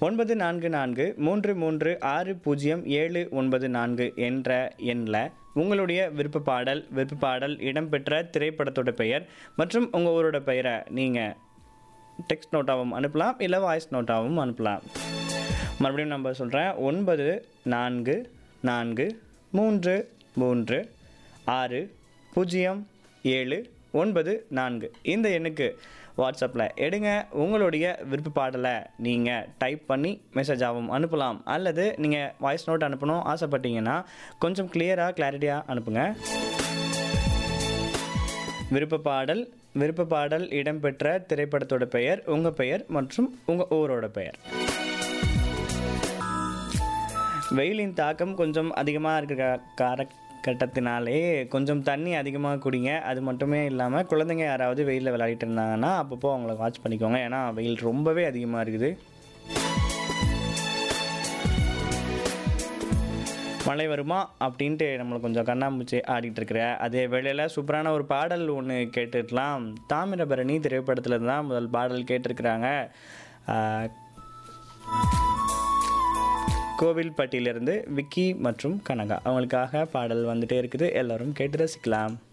ஒன்பது நான்கு நான்கு மூன்று மூன்று ஆறு பூஜ்ஜியம் ஏழு ஒன்பது நான்கு என்ற எண்ணில் உங்களுடைய விருப்ப பாடல் விருப்ப பாடல் இடம்பெற்ற திரைப்படத்தோட பெயர் மற்றும் உங்கள் ஊரோட பெயரை நீங்கள் டெக்ஸ்ட் நோட்டாகவும் அனுப்பலாம் இல்லை வாய்ஸ் நோட்டாகவும் அனுப்பலாம் மறுபடியும் நம்பர் சொல்கிறேன் ஒன்பது நான்கு நான்கு மூன்று மூன்று ஆறு பூஜ்ஜியம் ஏழு ஒன்பது நான்கு இந்த எண்ணுக்கு வாட்ஸ்அப்பில் எடுங்க உங்களுடைய விருப்ப பாடலை நீங்கள் டைப் பண்ணி மெசேஜாகவும் அனுப்பலாம் அல்லது நீங்கள் வாய்ஸ் நோட் அனுப்பணும் ஆசைப்பட்டீங்கன்னா கொஞ்சம் கிளியராக கிளாரிட்டியாக அனுப்புங்க விருப்ப பாடல் விருப்ப பாடல் இடம்பெற்ற திரைப்படத்தோட பெயர் உங்கள் பெயர் மற்றும் உங்கள் ஊரோட பெயர் வெயிலின் தாக்கம் கொஞ்சம் அதிகமாக இருக்கிற காலகட்டத்தினாலே கொஞ்சம் தண்ணி அதிகமாக குடிங்க அது மட்டுமே இல்லாமல் குழந்தைங்க யாராவது வெயிலில் விளையாடிட்டு இருந்தாங்கன்னா அப்பப்போ அவங்கள வாட்ச் பண்ணிக்கோங்க ஏன்னா வெயில் ரொம்பவே அதிகமாக இருக்குது மழை வருமா அப்படின்ட்டு நம்மளுக்கு கொஞ்சம் கண்ணாமூச்சி ஆடிட்டு இருக்கிற அதே வேளையில் சூப்பரான ஒரு பாடல் ஒன்று கேட்டுக்கலாம் தாமிரபரணி திரைப்படத்தில் தான் முதல் பாடல் கேட்டிருக்கிறாங்க ஆஹ், கோவில்பட்டியிலிருந்து விக்கி மற்றும் கனகா அவங்களுக்காக பாடல் வந்துட்டே இருக்குது எல்லாரும் கேட்டு ரசிக்கலாம்